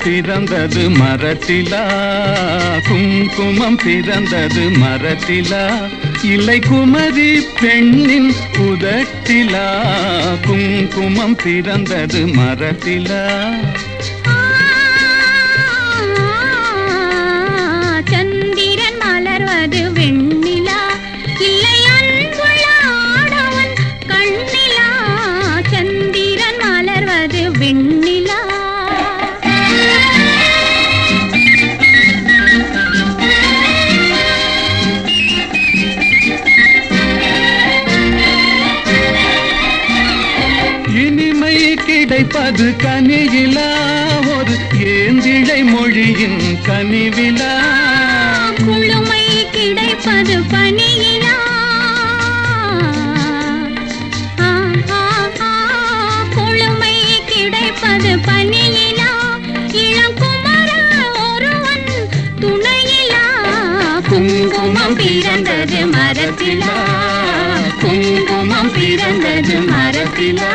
பிறந்தது மரத்திலா குங்குமம் பிறந்தது மரத்திலா இல்லை குமரி பெண்ணின் உதட்டிலா குங்குமம் பிறந்தது மரத்திலா சந்திரன் மலர்வது வெண்ணிலா இல்லை அன்புள்ள ஆடவன் கண்ணிலா சந்திரன் மலர்வது வெண்ணிலா இனிமை கிடைப்பது கனியிலா ஒரு ஏந்திழை மொழியின் கனிவிலா குளுமை கிடைப்பது பனியிலா ஆ, ஆ, ஆ, குளுமை கிடைப்பது பனியிலா இளங்குமர ஒருவன் துணையிலா குங்குமம் பிறந்தது மரத்திலா குங்குமம் பிறந்தது மரத்திலா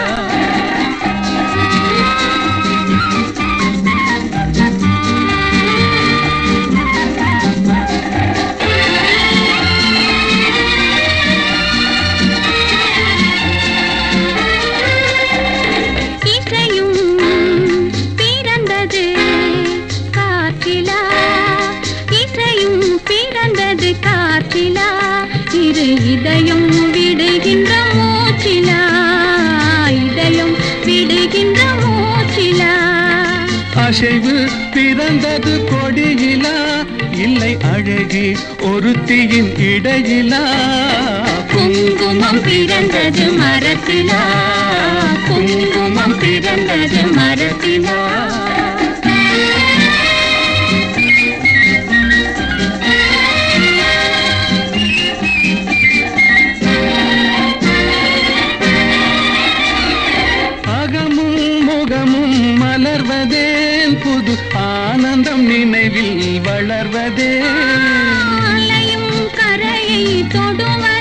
இசையும் பிறந்தது காற்றிலா இசையும் பிறந்தது காற்றிலா இரு இதயம் விடுகின்ற மூச்சிலா இதயம் விடுகின்ற மூச்சிலா அசைவு பிறந்தது கொடியிலா இல்லை அழகி ஒருத்தியின் இடையிலா குங்குமம் பிறந்தது மரத்திலா குங்குமம் பிறந்தது மரத்திலா அகமும் முகமும் மலர்வதேன் புது ஆனந்தம் நினைவில் வளர்வதே அலையும் கரையை தொடுவ